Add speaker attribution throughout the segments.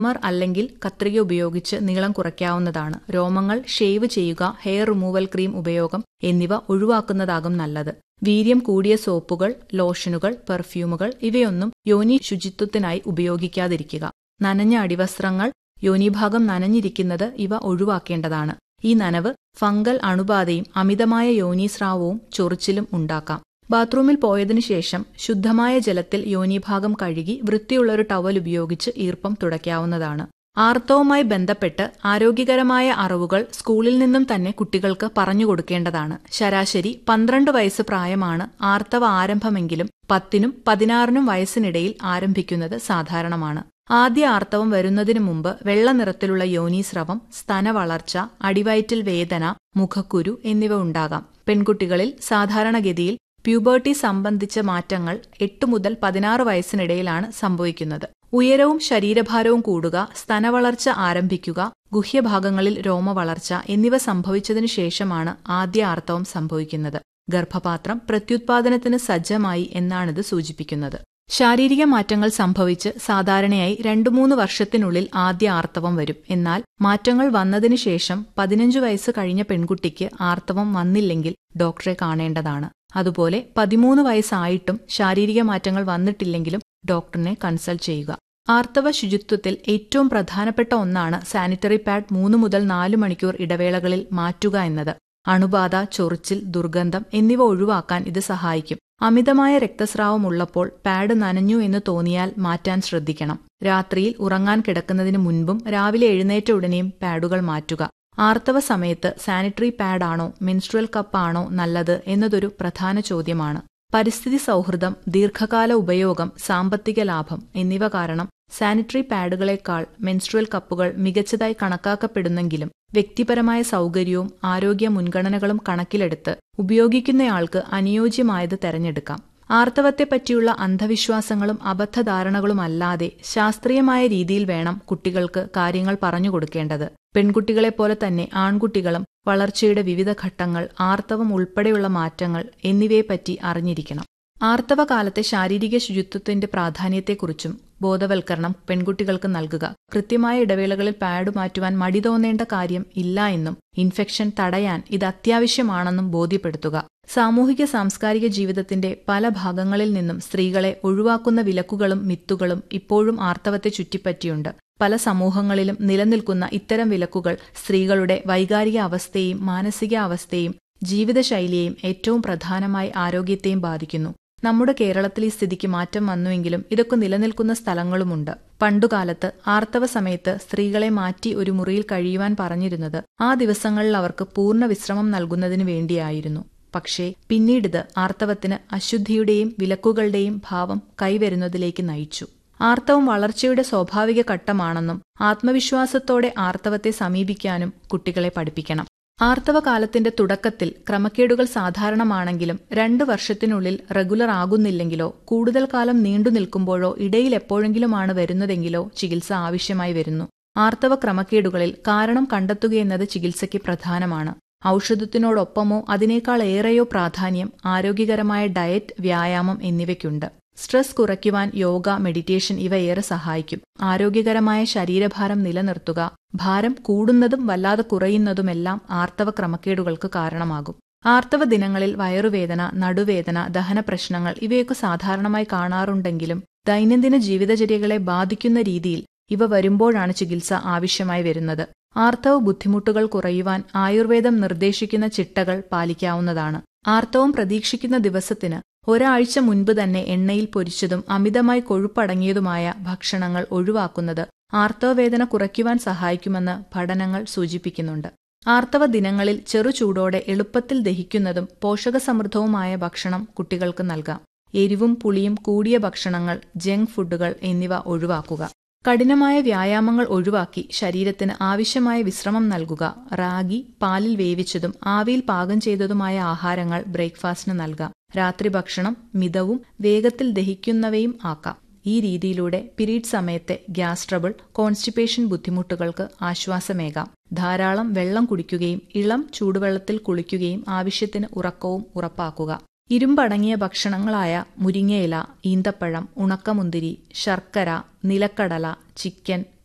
Speaker 1: trimmer അല്ലെങ്കിൽ കത്രിക ഉപയോഗിച്ച് നീളം കുറയ്ക്കാവുന്നതാണ് രോമങ്ങൾ ഷേവ് ചെയ്യുക ഹെയർ റിമൂവൽ ക്രീം ഉപയോഗം എന്നിവ ഒഴിവാക്കുന്നതാകും നല്ലത് വീര്യം കൂടിയ സോപ്പുകൾ ലോഷനുകൾ പെർഫ്യൂമുകൾ ഇവയൊന്നും യോനി ശുചിത്വത്തിനായി ഉപയോഗിക്കാതിരിക്കുക നനഞ്ഞ അടിവസ്ത്രങ്ങൾ യോനിഭാഗം നനഞ്ഞിരിക്കുന്നത് ഇവ ഒഴിവാക്കേണ്ടതാണ് ഈ നനവ് ഫംഗൽ അണുബാധയും അമിതമായ യോനീസ്രാവവും ചൊറിച്ചിലും ഉണ്ടാക്കാം ബാത്റൂമിൽ പോയതിനു ശേഷം ശുദ്ധമായ ജലത്തിൽ യോനിഭാഗം കഴുകി വൃത്തിയുള്ളൊരു ടവൽ ഉപയോഗിച്ച് ഈർപ്പം തുടയ്ക്കാവുന്നതാണ് ആർത്തവുമായി ബന്ധപ്പെട്ട് ആരോഗ്യകരമായ അറിവുകൾ സ്കൂളിൽ നിന്നും തന്നെ കുട്ടികൾക്ക് പറഞ്ഞു കൊടുക്കേണ്ടതാണ് ശരാശരി പന്ത്രണ്ട് വയസ്സ് പ്രായമാണ് ആർത്തവ ആരംഭമെങ്കിലും പത്തിനും പതിനാറിനും വയസ്സിനിടയിൽ ആരംഭിക്കുന്നത് സാധാരണമാണ് ആദ്യ ആർത്തവം വരുന്നതിനു മുമ്പ് വെള്ള നിറത്തിലുള്ള യോനീസ്രവം സ്തനവളർച്ച അടിവയറ്റിൽ വേദന മുഖക്കുരു എന്നിവ ഉണ്ടാകാം പെൺകുട്ടികളിൽ സാധാരണഗതിയിൽ പ്യൂബേർട്ടി സംബന്ധിച്ച മാറ്റങ്ങൾ എട്ട് മുതൽ പതിനാറ് വയസ്സിനിടയിലാണ് സംഭവിക്കുന്നത് ഉയരവും ശരീരഭാരവും കൂടുക സ്തനവളർച്ച ആരംഭിക്കുക ഗുഹ്യഭാഗങ്ങളിൽ രോമവളർച്ച എന്നിവ സംഭവിച്ചതിനു ശേഷമാണ് ആദ്യ ആർത്തവം സംഭവിക്കുന്നത് ഗർഭപാത്രം പ്രത്യുത്പാദനത്തിന് സജ്ജമായി എന്നാണിത് സൂചിപ്പിക്കുന്നത് ശാരീരിക മാറ്റങ്ങൾ സംഭവിച്ച് സാധാരണയായി രണ്ടു മൂന്ന് വർഷത്തിനുള്ളിൽ ആദ്യ ആർത്തവം വരും എന്നാൽ മാറ്റങ്ങൾ വന്നതിനു ശേഷം പതിനഞ്ചു വയസ്സ് കഴിഞ്ഞ പെൺകുട്ടിക്ക് ആർത്തവം വന്നില്ലെങ്കിൽ ഡോക്ടറെ കാണേണ്ടതാണ് അതുപോലെ പതിമൂന്ന് വയസ്സായിട്ടും ശാരീരിക മാറ്റങ്ങൾ വന്നിട്ടില്ലെങ്കിലും ഡോക്ടറിനെ കൺസൾട്ട് ചെയ്യുക ആർത്തവ ശുചിത്വത്തിൽ ഏറ്റവും പ്രധാനപ്പെട്ട ഒന്നാണ് സാനിറ്ററി പാഡ് മൂന്ന് മുതൽ നാല് മണിക്കൂർ ഇടവേളകളിൽ മാറ്റുക എന്നത് അണുബാധ ചൊറിച്ചിൽ ദുർഗന്ധം എന്നിവ ഒഴിവാക്കാൻ ഇത് സഹായിക്കും അമിതമായ രക്തസ്രാവം ഉള്ളപ്പോൾ പാഡ് നനഞ്ഞു എന്ന് തോന്നിയാൽ മാറ്റാൻ ശ്രദ്ധിക്കണം രാത്രിയിൽ ഉറങ്ങാൻ കിടക്കുന്നതിന് മുൻപും രാവിലെ എഴുന്നേറ്റ ഉടനെയും പാഡുകൾ മാറ്റുക ആർത്തവ സമയത്ത് സാനിറ്ററി പാഡാണോ മെൻസ്ട്രുവൽ കപ്പാണോ നല്ലത് എന്നതൊരു പ്രധാന ചോദ്യമാണ് പരിസ്ഥിതി സൗഹൃദം ദീർഘകാല ഉപയോഗം സാമ്പത്തിക ലാഭം എന്നിവ കാരണം സാനിറ്ററി പാഡുകളേക്കാൾ മെൻസ്ട്രുവൽ കപ്പുകൾ മികച്ചതായി കണക്കാക്കപ്പെടുന്നെങ്കിലും വ്യക്തിപരമായ സൗകര്യവും ആരോഗ്യ മുൻഗണനകളും കണക്കിലെടുത്ത് ഉപയോഗിക്കുന്നയാൾക്ക് അനുയോജ്യമായത് തെരഞ്ഞെടുക്കാം ആർത്തവത്തെപ്പറ്റിയുള്ള അന്ധവിശ്വാസങ്ങളും അബദ്ധധാരണകളുമല്ലാതെ ശാസ്ത്രീയമായ രീതിയിൽ വേണം കുട്ടികൾക്ക് കാര്യങ്ങൾ പറഞ്ഞുകൊടുക്കേണ്ടത് പെൺകുട്ടികളെപ്പോലെ തന്നെ ആൺകുട്ടികളും വളർച്ചയുടെ വിവിധ ഘട്ടങ്ങൾ ആർത്തവം ഉൾപ്പെടെയുള്ള മാറ്റങ്ങൾ എന്നിവയെപ്പറ്റി അറിഞ്ഞിരിക്കണം ആർത്തവകാലത്തെ ശാരീരിക ശുചിത്വത്തിന്റെ പ്രാധാന്യത്തെക്കുറിച്ചും ബോധവൽക്കരണം പെൺകുട്ടികൾക്ക് നൽകുക കൃത്യമായ ഇടവേളകളിൽ പാഡ് മാറ്റുവാൻ മടി തോന്നേണ്ട കാര്യം ഇല്ല എന്നും ഇൻഫെക്ഷൻ തടയാൻ ഇത് അത്യാവശ്യമാണെന്നും ബോധ്യപ്പെടുത്തുക സാമൂഹിക സാംസ്കാരിക ജീവിതത്തിന്റെ പല ഭാഗങ്ങളിൽ നിന്നും സ്ത്രീകളെ ഒഴിവാക്കുന്ന വിലക്കുകളും മിത്തുകളും ഇപ്പോഴും ആർത്തവത്തെ ചുറ്റിപ്പറ്റിയുണ്ട് പല സമൂഹങ്ങളിലും നിലനിൽക്കുന്ന ഇത്തരം വിലക്കുകൾ സ്ത്രീകളുടെ വൈകാരിക അവസ്ഥയെയും മാനസിക അവസ്ഥയെയും ജീവിതശൈലിയെയും ഏറ്റവും പ്രധാനമായി ആരോഗ്യത്തെയും ബാധിക്കുന്നു നമ്മുടെ കേരളത്തിൽ ഈ സ്ഥിതിക്ക് മാറ്റം വന്നുവെങ്കിലും ഇതൊക്കെ നിലനിൽക്കുന്ന സ്ഥലങ്ങളുമുണ്ട് പണ്ടുകാലത്ത് ആർത്തവ സമയത്ത് സ്ത്രീകളെ മാറ്റി ഒരു മുറിയിൽ കഴിയുവാൻ പറഞ്ഞിരുന്നത് ആ ദിവസങ്ങളിൽ അവർക്ക് പൂർണ്ണ വിശ്രമം നൽകുന്നതിനു വേണ്ടിയായിരുന്നു പക്ഷേ പിന്നീടിത് ആർത്തവത്തിന് അശുദ്ധിയുടെയും വിലക്കുകളുടെയും ഭാവം കൈവരുന്നതിലേക്ക് നയിച്ചു ആർത്തവം വളർച്ചയുടെ സ്വാഭാവിക ഘട്ടമാണെന്നും ആത്മവിശ്വാസത്തോടെ ആർത്തവത്തെ സമീപിക്കാനും കുട്ടികളെ പഠിപ്പിക്കണം ആർത്തവകാലത്തിന്റെ തുടക്കത്തിൽ ക്രമക്കേടുകൾ സാധാരണമാണെങ്കിലും രണ്ട് വർഷത്തിനുള്ളിൽ റെഗുലർ ആകുന്നില്ലെങ്കിലോ കൂടുതൽ കാലം നീണ്ടു നിൽക്കുമ്പോഴോ ഇടയിൽ എപ്പോഴെങ്കിലുമാണ് വരുന്നതെങ്കിലോ ചികിത്സ ആവശ്യമായി വരുന്നു ആർത്തവ ക്രമക്കേടുകളിൽ കാരണം കണ്ടെത്തുകയെന്നത് ചികിത്സയ്ക്ക് പ്രധാനമാണ് ഔഷധത്തിനോടൊപ്പമോ അതിനേക്കാൾ ഏറെയോ പ്രാധാന്യം ആരോഗ്യകരമായ ഡയറ്റ് വ്യായാമം എന്നിവയ്ക്കുണ്ട് സ്ട്രെസ് കുറയ്ക്കുവാൻ യോഗ മെഡിറ്റേഷൻ ഇവ ഏറെ സഹായിക്കും ആരോഗ്യകരമായ ശരീരഭാരം നിലനിർത്തുക ഭാരം കൂടുന്നതും വല്ലാതെ കുറയുന്നതുമെല്ലാം ആർത്തവ ക്രമക്കേടുകൾക്ക് കാരണമാകും ആർത്തവ ദിനങ്ങളിൽ വയറുവേദന നടുവേദന ദഹന പ്രശ്നങ്ങൾ ഇവയൊക്കെ സാധാരണമായി കാണാറുണ്ടെങ്കിലും ദൈനംദിന ജീവിതചര്യകളെ ബാധിക്കുന്ന രീതിയിൽ ഇവ വരുമ്പോഴാണ് ചികിത്സ ആവശ്യമായി വരുന്നത് ആർത്തവ ബുദ്ധിമുട്ടുകൾ കുറയുവാൻ ആയുർവേദം നിർദ്ദേശിക്കുന്ന ചിട്ടകൾ പാലിക്കാവുന്നതാണ് ആർത്തവം പ്രതീക്ഷിക്കുന്ന ദിവസത്തിന് ഒരാഴ്ച മുൻപ് തന്നെ എണ്ണയിൽ പൊരിച്ചതും അമിതമായി കൊഴുപ്പടങ്ങിയതുമായ ഭക്ഷണങ്ങൾ ഒഴിവാക്കുന്നത് ആർത്തവവേദന കുറയ്ക്കുവാൻ സഹായിക്കുമെന്ന് പഠനങ്ങൾ സൂചിപ്പിക്കുന്നുണ്ട് ആർത്തവ ദിനങ്ങളിൽ ചെറു ചൂടോടെ എളുപ്പത്തിൽ ദഹിക്കുന്നതും പോഷകസമൃദ്ധവുമായ ഭക്ഷണം കുട്ടികൾക്ക് നൽകാം എരിവും പുളിയും കൂടിയ ഭക്ഷണങ്ങൾ ജങ്ക് ഫുഡുകൾ എന്നിവ ഒഴിവാക്കുക കഠിനമായ വ്യായാമങ്ങൾ ഒഴിവാക്കി ശരീരത്തിന് ആവശ്യമായ വിശ്രമം നൽകുക റാഗി പാലിൽ വേവിച്ചതും ആവിയിൽ പാകം ചെയ്തതുമായ ആഹാരങ്ങൾ ബ്രേക്ക്ഫാസ്റ്റിന് നൽകാം രാത്രി ഭക്ഷണം മിതവും വേഗത്തിൽ ദഹിക്കുന്നവയും ആക്കാം ഈ രീതിയിലൂടെ പീരീഡ് സമയത്തെ ഗ്യാസ് ട്രബിൾ കോൺസ്റ്റിപ്പേഷൻ ബുദ്ധിമുട്ടുകൾക്ക് ആശ്വാസമേകാം ധാരാളം വെള്ളം കുടിക്കുകയും ഇളം ചൂടുവെള്ളത്തിൽ കുളിക്കുകയും ആവശ്യത്തിന് ഉറക്കവും ഉറപ്പാക്കുക ഇരുമ്പടങ്ങിയ ഭക്ഷണങ്ങളായ മുരിങ്ങയില ഈന്തപ്പഴം ഉണക്കമുന്തിരി ശർക്കര നിലക്കടല ചിക്കൻ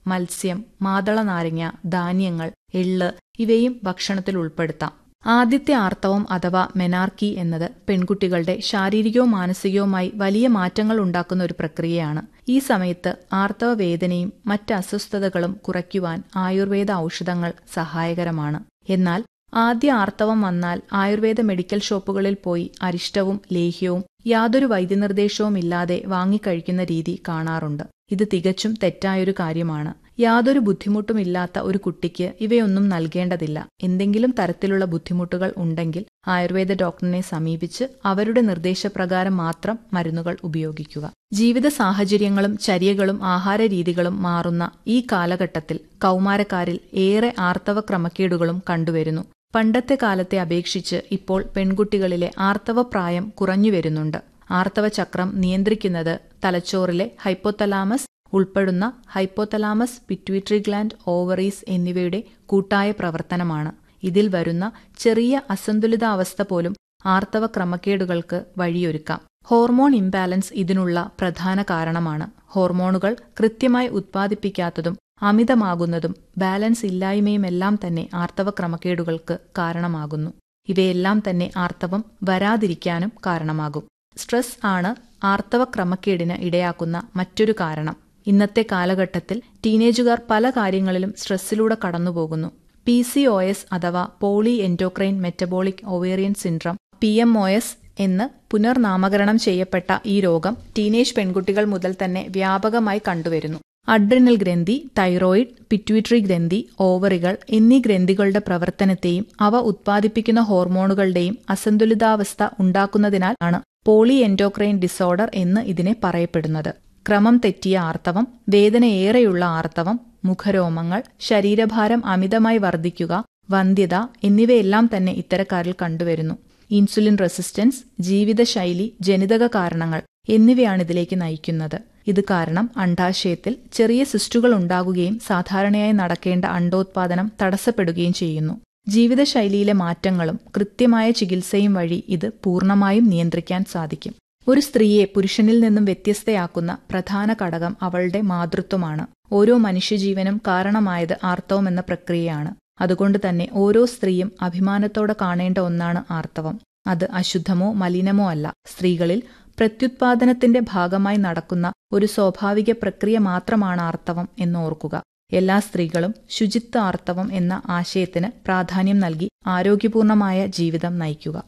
Speaker 1: മത്സ്യം മാതള നാരങ്ങ ധാന്യങ്ങൾ എള്ള് ഇവയും ഭക്ഷണത്തിൽ ഉൾപ്പെടുത്താം ആദ്യത്തെ ആർത്തവം അഥവാ മെനാർക്കി എന്നത് പെൺകുട്ടികളുടെ ശാരീരികവും മാനസികവുമായി വലിയ മാറ്റങ്ങൾ ഉണ്ടാക്കുന്ന ഒരു പ്രക്രിയയാണ് ഈ സമയത്ത് ആർത്തവ വേദനയും മറ്റ് അസ്വസ്ഥതകളും കുറയ്ക്കുവാൻ ആയുർവേദ ഔഷധങ്ങൾ സഹായകരമാണ് എന്നാൽ ആദ്യ ആർത്തവം വന്നാൽ ആയുർവേദ മെഡിക്കൽ ഷോപ്പുകളിൽ പോയി അരിഷ്ടവും ലേഹ്യവും യാതൊരു വൈദ്യനിർദ്ദേശവും ഇല്ലാതെ വാങ്ങിക്കഴിക്കുന്ന രീതി കാണാറുണ്ട് ഇത് തികച്ചും തെറ്റായൊരു കാര്യമാണ് യാതൊരു ബുദ്ധിമുട്ടുമില്ലാത്ത ഒരു കുട്ടിക്ക് ഇവയൊന്നും നൽകേണ്ടതില്ല എന്തെങ്കിലും തരത്തിലുള്ള ബുദ്ധിമുട്ടുകൾ ഉണ്ടെങ്കിൽ ആയുർവേദ ഡോക്ടറിനെ സമീപിച്ച് അവരുടെ നിർദ്ദേശപ്രകാരം മാത്രം മരുന്നുകൾ ഉപയോഗിക്കുക ജീവിത സാഹചര്യങ്ങളും ചര്യകളും ആഹാര രീതികളും മാറുന്ന ഈ കാലഘട്ടത്തിൽ കൗമാരക്കാരിൽ ഏറെ ആർത്തവ ക്രമക്കേടുകളും കണ്ടുവരുന്നു പണ്ടത്തെ കാലത്തെ അപേക്ഷിച്ച് ഇപ്പോൾ പെൺകുട്ടികളിലെ ആർത്തവ പ്രായം കുറഞ്ഞു വരുന്നുണ്ട് ആർത്തവ ചക്രം നിയന്ത്രിക്കുന്നത് തലച്ചോറിലെ ഹൈപ്പോതലാമസ് ഉൾപ്പെടുന്ന ഹൈപ്പോതലാമസ് പിറ്റ്യൂട്ടറി ഗ്ലാൻഡ് ഓവറീസ് എന്നിവയുടെ കൂട്ടായ പ്രവർത്തനമാണ് ഇതിൽ വരുന്ന ചെറിയ അസന്തുലിതാവസ്ഥ പോലും ആർത്തവ ക്രമക്കേടുകൾക്ക് വഴിയൊരുക്കാം ഹോർമോൺ ഇംബാലൻസ് ഇതിനുള്ള പ്രധാന കാരണമാണ് ഹോർമോണുകൾ കൃത്യമായി ഉത്പാദിപ്പിക്കാത്തതും അമിതമാകുന്നതും ബാലൻസ് ഇല്ലായ്മയുമെല്ലാം തന്നെ ആർത്തവ ക്രമക്കേടുകൾക്ക് കാരണമാകുന്നു ഇവയെല്ലാം തന്നെ ആർത്തവം വരാതിരിക്കാനും കാരണമാകും സ്ട്രെസ് ആണ് ആർത്തവ ക്രമക്കേടിന് ഇടയാക്കുന്ന മറ്റൊരു കാരണം ഇന്നത്തെ കാലഘട്ടത്തിൽ ടീനേജുകാർ പല കാര്യങ്ങളിലും സ്ട്രെസ്സിലൂടെ കടന്നുപോകുന്നു പി സി ഒ എസ് അഥവാ poly endocrine metabolic ovarian syndrome P M O S എന്ന് പുനർനാമകരണം ചെയ്യപ്പെട്ട ഈ രോഗം ടീനേജ് പെൺകുട്ടികൾ മുതൽ തന്നെ വ്യാപകമായി കണ്ടുവരുന്നു അഡ്രിനൽ ഗ്രന്ഥി തൈറോയിഡ് പിറ്റ്യൂട്ടറി ഗ്രന്ഥി ഓവറികൾ എന്നീ ഗ്രന്ഥികളുടെ പ്രവർത്തനത്തെയും അവ ഉത്പാദിപ്പിക്കുന്ന ഹോർമോണുകളുടെയും അസന്തുലിതാവസ്ഥ ഉണ്ടാക്കുന്നതിനാൽ ആണ് പോളി എൻഡോക്രൈൻ ഡിസോർഡർ എന്ന് ഇതിനെ പറയപ്പെടുന്നത് ക്രമം തെറ്റിയ ആർത്തവം വേദനയേറെയുള്ള ആർത്തവം മുഖരോമങ്ങൾ ശരീരഭാരം അമിതമായി വർദ്ധിക്കുക വന്ധ്യത എന്നിവയെല്ലാം തന്നെ ഇത്തരക്കാരിൽ കണ്ടുവരുന്നു ഇൻസുലിൻ റെസിസ്റ്റൻസ് ജീവിതശൈലി ജനിതക കാരണങ്ങൾ എന്നിവയാണ് ഇതിലേക്ക് നയിക്കുന്നത് ഇത് കാരണം അണ്ഡാശയത്തിൽ ചെറിയ സിസ്റ്റുകൾ ഉണ്ടാകുകയും സാധാരണയായി നടക്കേണ്ട അണ്ടോത്പാദനം തടസ്സപ്പെടുകയും ചെയ്യുന്നു ജീവിതശൈലിയിലെ മാറ്റങ്ങളും കൃത്യമായ ചികിത്സയും വഴി ഇത് പൂർണ്ണമായും നിയന്ത്രിക്കാൻ സാധിക്കും ഒരു സ്ത്രീയെ പുരുഷനിൽ നിന്നും വ്യത്യസ്തയാക്കുന്ന പ്രധാന ഘടകം അവളുടെ മാതൃത്വമാണ് ഓരോ മനുഷ്യജീവനും കാരണമായത് ആർത്തവം എന്ന പ്രക്രിയയാണ് അതുകൊണ്ട് തന്നെ ഓരോ സ്ത്രീയും അഭിമാനത്തോടെ കാണേണ്ട ഒന്നാണ് ആർത്തവം അത് അശുദ്ധമോ മലിനമോ അല്ല സ്ത്രീകളിൽ പ്രത്യുത്പാദനത്തിന്റെ ഭാഗമായി നടക്കുന്ന ഒരു സ്വാഭാവിക പ്രക്രിയ മാത്രമാണ് ആർത്തവം എന്ന് ഓർക്കുക എല്ലാ സ്ത്രീകളും ശുചിത്വ ആർത്തവം എന്ന ആശയത്തിന് പ്രാധാന്യം നൽകി ആരോഗ്യപൂർണമായ ജീവിതം നയിക്കുക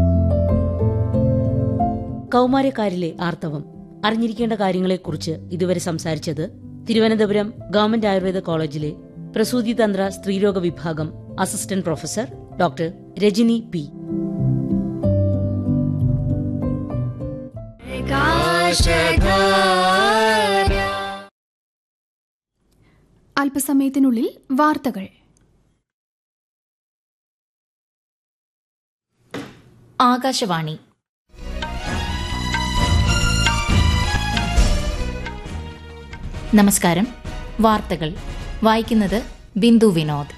Speaker 2: കൗമാരക്കാരിലെ ആർത്തവം അറിഞ്ഞിരിക്കേണ്ട കാര്യങ്ങളെക്കുറിച്ച് ഇതുവരെ സംസാരിച്ചത് തിരുവനന്തപുരം ഗവൺമെന്റ് ആയുർവേദ കോളേജിലെ പ്രസൂതിതന്ത്ര സ്ത്രീരോഗ വിഭാഗം assistant professor doctor Rajani P
Speaker 3: അല്പസമയത്തിനുള്ളിൽ വാർത്തകൾ
Speaker 4: ആകാശവാണി നമസ്കാരം വാർത്തകൾ വായിക്കുന്നത് ബിന്ദു വിനോദ്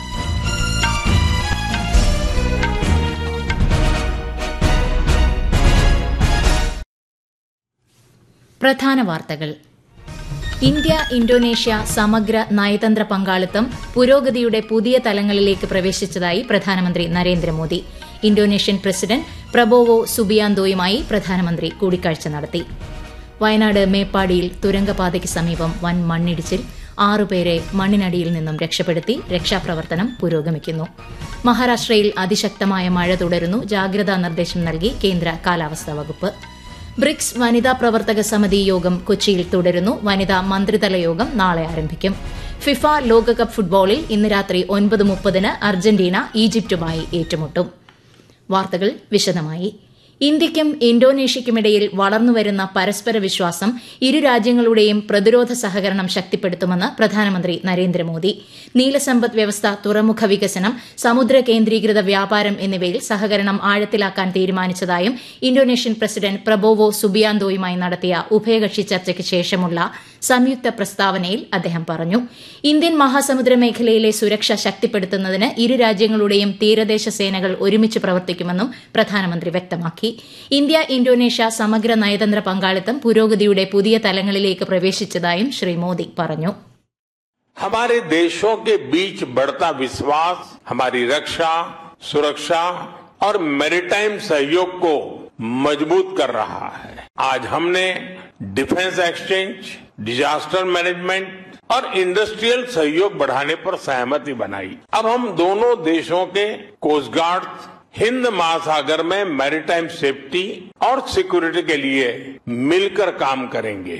Speaker 4: പ്രധാന വാർത്തകൾ ഇന്ത്യ ഇന്തോനേഷ്യ സമഗ്ര നയതന്ത്ര പങ്കാളിത്തം പുരോഗതിയുടെ പുതിയ തലങ്ങളിലേക്ക് പ്രവേശിച്ചതായി പ്രധാനമന്ത്രി നരേന്ദ്രമോദി ഇന്തോനേഷ്യൻ പ്രസിഡന്റ് പ്രബോവോ സുബിയാന്തോയുമായി പ്രധാനമന്ത്രി കൂടിക്കാഴ്ച നടത്തി വയനാട് മേപ്പാടിയിൽ തുരങ്കപാതയ്ക്ക് സമീപം വൻ മണ്ണിടിച്ചിൽ ആറുപേരെ മണ്ണിനടിയിൽ നിന്നും രക്ഷപ്പെടുത്തി രക്ഷാപ്രവർത്തനം പുരോഗമിക്കുന്നു മഹാരാഷ്ട്രയിൽ അതിശക്തമായ മഴ തുടരുന്നു ജാഗ്രതാ നിർദ്ദേശം നൽകി കേന്ദ്ര കാലാവസ്ഥാ വകുപ്പ് ബ്രിക്സ് വനിതാ പ്രവർത്തക സമിതി യോഗം കൊച്ചിയിൽ തുടരുന്നു വനിതാ മന്ത്രിതല യോഗം നാളെ ആരംഭിക്കും ഫിഫ ലോകകപ്പ് ഫുട്ബോളിൽ ഇന്ന് രാത്രി ഒൻപത് മുപ്പതിന് അർജന്റീന ഈജിപ്തുമായി ഏറ്റുമുട്ടും വാർത്തകൾ വിശദമായി ഇന്ത്യയ്ക്കും ഇന്തോനേഷ്യയ്ക്കുമിടയിൽ വളർന്നുവരുന്ന പരസ്പര വിശ്വാസം ഇരു രാജ്യങ്ങളുടെയും പ്രതിരോധ സഹകരണം ശക്തിപ്പെടുത്തുമെന്ന് പ്രധാനമന്ത്രി നരേന്ദ്രമോദി നീലസമ്പദ് വ്യവസ്ഥ തുറമുഖ വികസനം സമുദ്ര കേന്ദ്രീകൃത വ്യാപാരം എന്നിവയിൽ സഹകരണം ആഴത്തിലാക്കാൻ തീരുമാനിച്ചതായും ഇന്തോനേഷ്യൻ പ്രസിഡന്റ് പ്രബോവോ സുബിയാന്തോയുമായി നടത്തിയ ഉഭയകക്ഷി ചർച്ചയ്ക്ക് ശേഷമുള്ള സംയുക്ത പ്രസ്താവനയിൽ അദ്ദേഹം പറഞ്ഞു ഇന്ത്യൻ മഹാസമുദ്ര മേഖലയിലെ സുരക്ഷ ശക്തിപ്പെടുത്തുന്നതിന് ഇരു രാജ്യങ്ങളുടെയും തീരദേശ സേനകൾ ഒരുമിച്ച് പ്രവർത്തിക്കുമെന്നും പ്രധാനമന്ത്രി വ്യക്തമാക്കി ഇന്ത്യ ഇന്തോനേഷ്യ സമഗ്ര നയതന്ത്ര പങ്കാളിത്തം പുരോഗതിയുടെ പുതിയ തലങ്ങളിലേക്ക് പ്രവേശിച്ചതായും ശ്രീ മോദി പറഞ്ഞു
Speaker 3: हमारे देशों के बीच बढ़ता विश्वास हमारी रक्षा सुरक्षा और मैरीटाइम सहयोग को मजबूत कर रहा है आज हमने डिफेंस एक्सचेंज डिजास्टर मैनेजमेंट और इंडस्ट्रियल सहयोग बढ़ाने पर सहमति बनाई अब हम दोनों देशों के कोस्ट गार्ड हिंद महासागर में मैरीटाइम सेफ्टी और सिक्योरिटी के लिए मिलकर काम करेंगे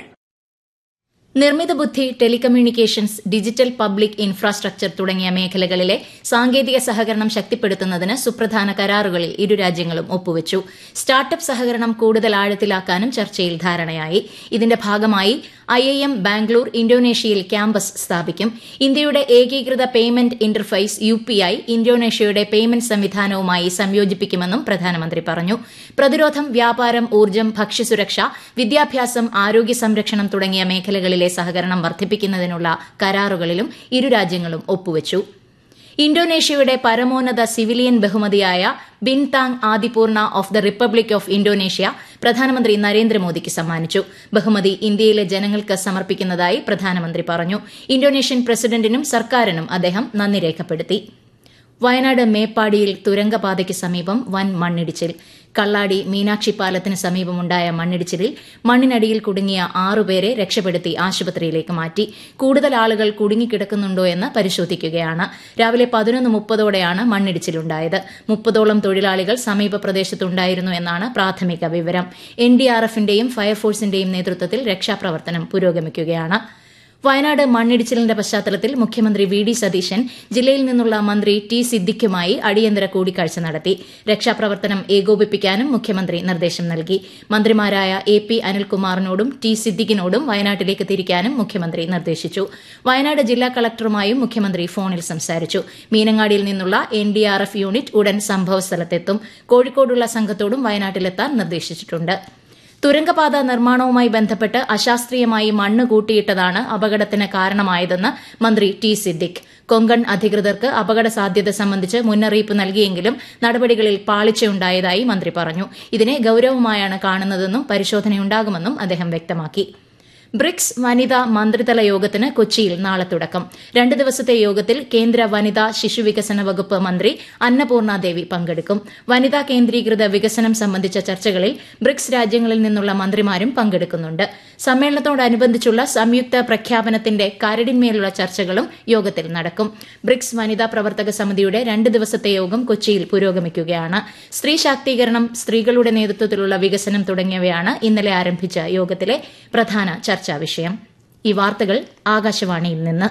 Speaker 4: നിർമ്മിത ബുദ്ധി ടെലികമ്മ്യൂണിക്കേഷൻസ് ഡിജിറ്റൽ പബ്ലിക് ഇൻഫ്രാസ്ട്രക്ചർ തുടങ്ങിയ മേഖലകളിലെ സാങ്കേതിക സഹകരണം ശക്തിപ്പെടുത്തുന്നതിന് സുപ്രധാന കരാറുകളിൽ ഇരു രാജ്യങ്ങളും ഒപ്പുവച്ചു സ്റ്റാർട്ടപ്പ് സഹകരണം കൂടുതൽ ആഴത്തിലാക്കാനും ചർച്ചയിൽ ധാരണയായി ഇതിന്റെ ഭാഗമായി ഐ ഐ എം ബാംഗ്ലൂർ ഇന്തോനേഷ്യയിൽ ക്യാമ്പസ് സ്ഥാപിക്കും ഇന്ത്യയുടെ ഏകീകൃത payment interface U P I ഇന്തോനേഷ്യയുടെ പേയ്മെന്റ് സംവിധാനവുമായി സംയോജിപ്പിക്കുമെന്നും പ്രധാനമന്ത്രി പറഞ്ഞു പ്രതിരോധം വ്യാപാരം ഊർജ്ജം ഭക്ഷ്യസുരക്ഷ വിദ്യാഭ്യാസം ആരോഗ്യ സംരക്ഷണം തുടങ്ങിയ മേഖലകളിലെ സഹകരണം വർദ്ധിപ്പിക്കുന്നതിനുള്ള കരാറുകളിലും ഇരു രാജ്യങ്ങളും ഒപ്പുവച്ചു ഇന്തോനേഷ്യയുടെ പരമോന്നത സിവിലിയൻ ബഹുമതിയായ Bintang Adipurna of the Republic of Indonesia പ്രധാനമന്ത്രി നരേന്ദ്രമോദിക്ക് സമ്മാനിച്ചു ബഹുമതി ഇന്ത്യയിലെ ജനങ്ങൾക്ക് സമർപ്പിക്കുന്നതായി പ്രധാനമന്ത്രി പറഞ്ഞു ഇന്തോനേഷ്യൻ പ്രസിഡന്റിനും സർക്കാരിനും അദ്ദേഹം നന്ദി രേഖപ്പെടുത്തി വയനാട് മേപ്പാടിയിൽ തുരങ്കപാതയ്ക്ക് സമീപം വൻ മണ്ണിടിച്ചിൽ കള്ളാടി മീനാക്ഷി പാലത്തിന് സമീപമുണ്ടായ മണ്ണിടിച്ചിലിൽ മണ്ണിനടിയിൽ കുടുങ്ങിയ ആറുപേരെ രക്ഷപ്പെടുത്തി ആശുപത്രിയിലേക്ക് മാറ്റി കൂടുതൽ ആളുകൾ കുടുങ്ങിക്കിടക്കുന്നുണ്ടോ എന്ന് പരിശോധിക്കുകയാണ് രാവിലെ പതിനൊന്ന് മുപ്പതോടെയാണ് മണ്ണിടിച്ചിലുണ്ടായത് മുപ്പതോളം തൊഴിലാളികൾ സമീപ പ്രദേശത്തുണ്ടായിരുന്നു എന്നാണ് പ്രാഥമിക വിവരം എൻഡിആർഎഫിന്റെയും ഫയർഫോഴ്സിന്റെയും നേതൃത്വത്തിൽ രക്ഷാപ്രവർത്തനം പുരോഗമിക്കുകയാണ് വയനാട് മണ്ണിടിച്ചിലിന്റെ പശ്ചാത്തലത്തിൽ മുഖ്യമന്ത്രി വി ഡി സതീശൻ ജില്ലയിൽ നിന്നുള്ള മന്ത്രി ടി സിദ്ദിഖുമായി അടിയന്തര കൂടിക്കാഴ്ച നടത്തി രക്ഷാപ്രവർത്തനം ഏകോപിപ്പിക്കാനും മുഖ്യമന്ത്രി നിർദ്ദേശം നൽകി മന്ത്രിമാരായ എ പി അനിൽകുമാറിനോടും ടി സിദ്ദിഖിനോടും വയനാട്ടിലേക്ക് തിരിക്കാനും മുഖ്യമന്ത്രി നിർദ്ദേശിച്ചു വയനാട് ജില്ലാ കളക്ടറുമായും മുഖ്യമന്ത്രി ഫോണിൽ സംസാരിച്ചു മീനങ്ങാടിയിൽ നിന്നുള്ള N D R F unit ഉടൻ സംഭവസ്ഥലത്തെത്തും കോഴിക്കോടുള്ള സംഘത്തോടും വയനാട്ടിലെത്താൻ നിർദ്ദേശിച്ചിട്ടുണ്ട് തുരങ്കപാത നിർമ്മാണവുമായി ബന്ധപ്പെട്ട് അശാസ്ത്രീയമായി മണ്ണ് കൂട്ടിയിട്ടതാണ് അപകടത്തിന് കാരണമായതെന്ന് മന്ത്രി ടി സിദ്ദിഖ് കൊങ്കൺ അധികൃതർക്ക് അപകട സാധ്യത സംബന്ധിച്ച് മുന്നറിയിപ്പ് നൽകിയെങ്കിലും നടപടികളിൽ പാളിച്ചയുണ്ടായതായി മന്ത്രി പറഞ്ഞു ഇതിനെ ഗൌരവമായാണ് കാണുന്നതെന്നും പരിശോധനയുണ്ടാകുമെന്നും അദ്ദേഹം വ്യക്തമാക്കി ബ്രിക്സ് വനിതാ മന്ത്രിതല യോഗത്തിന് കൊച്ചിയിൽ നാളെ തുടക്കം രണ്ട് ദിവസത്തെ യോഗത്തിൽ കേന്ദ്ര വനിതാ ശിശുവികസന വകുപ്പ് മന്ത്രി അന്നപൂർണ ദേവി പങ്കെടുക്കും വനിതാ കേന്ദ്രീകൃത വികസനം സംബന്ധിച്ച ചർച്ചകളിൽ ബ്രിക്സ് രാജ്യങ്ങളിൽ നിന്നുള്ള മന്ത്രിമാരും പങ്കെടുക്കുന്നുണ്ട് സമ്മേളനത്തോടനുബന്ധിച്ചുള്ള സംയുക്ത പ്രഖ്യാപനത്തിന്റെ കരടിന്മേലുള്ള ചർച്ചകളും യോഗത്തിൽ നടക്കും ബ്രിക്സ് വനിതാ പ്രവർത്തക സമിതിയുടെ രണ്ട് ദിവസത്തെ യോഗം കൊച്ചിയിൽ പുരോഗമിക്കുകയാണ് സ്ത്രീ ശാക്തീകരണം സ്ത്രീകളുടെ നേതൃത്വത്തിലുള്ള വികസനം തുടങ്ങിയവയാണ് ഇന്നലെ ആരംഭിച്ച യോഗത്തിലെ പ്രധാന ചർച്ചാ വിഷയം ഈ വാർത്തകൾ ആകാശവാണിയിൽ നിന്ന്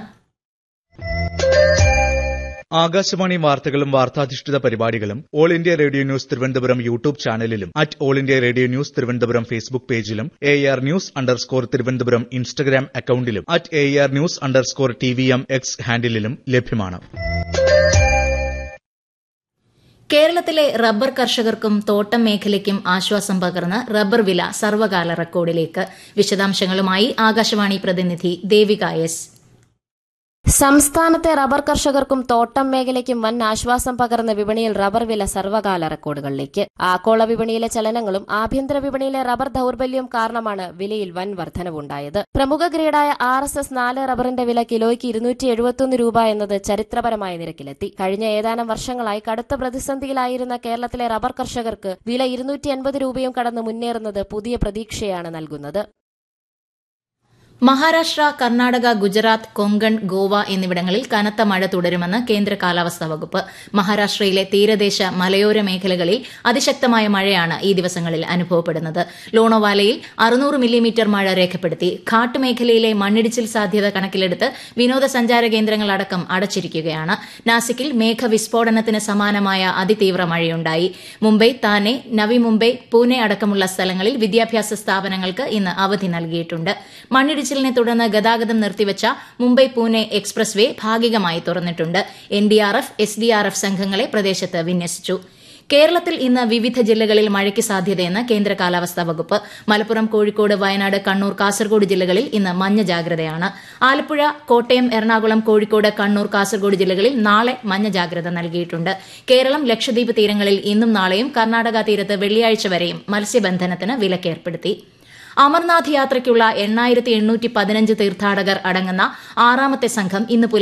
Speaker 5: ആകാശവാണി വാർത്തകളും വാർത്താധിഷ്ഠിത പരിപാടികളും all India radio news Thiruvananthapuram YouTube ചാനലിലും at all India radio news Thiruvananthapuram Facebook പേജിലും A R news underscore Thiruvananthapuram Instagram അക്കൌണ്ടിലും at A R news underscore T V M X ഹാൻഡിലും ലഭ്യമാണ്
Speaker 4: കേരളത്തിലെ റബ്ബർ കർഷകർക്കും തോട്ടം മേഖലയ്ക്കും ആശ്വാസം പകർന്ന് റബ്ബർ വില സർവകാല റെക്കോർഡിലേക്ക് വിശദാംശങ്ങളുമായി ആകാശവാണി പ്രതിനിധി ദേവിക എസ്
Speaker 6: സംസ്ഥാനത്തെ റബ്ബർ കർഷകർക്കും തോട്ടം മേഖലയ്ക്കും വൻ ആശ്വാസം പകർന്ന വിപണിയിൽ റബ്ബർ വില സർവകാല റെക്കോർഡുകളിലേക്ക് ആഗോള വിപണിയിലെ ചലനങ്ങളും ആഭ്യന്തര വിപണിയിലെ റബ്ബർ ദൌർബല്യവും കാരണമാണ് വിലയിൽ വൻ വർധനവുണ്ടായത് പ്രമുഖ ഗ്രേഡായ ആർ എസ് എസ് നാല് റബ്ബറിന്റെ വില കിലോയ്ക്ക് ഇരുന്നൂറ്റി എഴുപത്തിയൊന്ന് രൂപ എന്നത് ചരിത്രപരമായ നിരക്കിലെത്തി കഴിഞ്ഞ ഏതാനും വർഷങ്ങളായി കടുത്ത പ്രതിസന്ധിയിലായിരുന്ന കേരളത്തിലെ റബ്ബർ കർഷകർക്ക് വില ഇരുന്നൂറ്റി എൺപത് രൂപയും കടന്ന് മുന്നേറുന്നത് പുതിയ പ്രതീക്ഷയാണ് നൽകുന്നത്
Speaker 4: മഹാരാഷ്ട്ര കർണാടക ഗുജറാത്ത് കൊങ്കൺ ഗോവ എന്നിവിടങ്ങളിൽ കനത്ത മഴ തുടരുമെന്ന് കേന്ദ്ര കാലാവസ്ഥാ വകുപ്പ് മഹാരാഷ്ട്രയിലെ തീരദേശ മലയോര മേഖലകളിൽ അതിശക്തമായ മഴയാണ് ഈ ദിവസങ്ങളിൽ അനുഭവപ്പെടുന്നത് ലോണോവാലയിൽ അറുന്നൂറ് മില്ലിമീറ്റർ മഴ രേഖപ്പെടുത്തി ഘാട്ട് മേഖലയിലെ മണ്ണിടിച്ചിൽ സാധ്യത കണക്കിലെടുത്ത് വിനോദസഞ്ചാര കേന്ദ്രങ്ങളടക്കം അടച്ചിരിക്കുകയാണ് നാസിക്കിൽ മേഘവിസ്ഫോടനത്തിന് സമാനമായ അതിതീവ്ര മഴയുണ്ടായി മുംബൈ താനെ നവി മുംബൈ പൂനെ അടക്കമുള്ള സ്ഥലങ്ങളിൽ വിദ്യാഭ്യാസ സ്ഥാപനങ്ങൾക്ക് ഇന്ന് അവധി നൽകിയിട്ടുണ്ട് മണ്ണിടിച്ചിൽ മണ്ണിടിച്ചിലിനെ തുടർന്ന് ഗതാഗതം നിർത്തിവച്ച മുംബൈ പൂനെ എക്സ്പ്രസ് വേ ഭാഗികമായി തുറന്നിട്ടുണ്ട് എൻഡിആർഎഫ് എസ്ഡിആർഎഫ് സംഘങ്ങളെ പ്രദേശത്ത് വിന്യസിച്ചു കേരളത്തിൽ ഇന്ന് വിവിധ ജില്ലകളിൽ മഴയ്ക്ക് സാധ്യതയെന്ന് കേന്ദ്ര കാലാവസ്ഥാ വകുപ്പ് മലപ്പുറം കോഴിക്കോട് വയനാട് കണ്ണൂർ കാസർഗോഡ് ജില്ലകളിൽ ഇന്ന് മഞ്ഞ ജാഗ്രതയാണ് ആലപ്പുഴ കോട്ടയം എറണാകുളം കോഴിക്കോട് കണ്ണൂർ കാസർഗോഡ് ജില്ലകളിൽ നാളെ മഞ്ഞ ജാഗ്രത നൽകിയിട്ടുണ്ട് കേരളം ലക്ഷദ്വീപ് തീരങ്ങളിൽ ഇന്നും നാളെയും കർണാടക തീരത്ത് വെള്ളിയാഴ്ച വരെയും മത്സ്യബന്ധനത്തിന് വിലക്കേർപ്പെടുത്തി അമർനാഥ് യാത്രയ്ക്കുള്ള എണ്ണായിരത്തി എണ്ണൂറ്റി പതിനഞ്ച് തീർത്ഥാടകർ അടങ്ങുന്ന ആറാമത്തെ സംഘം ഇന്ന് പുലർച്ചെ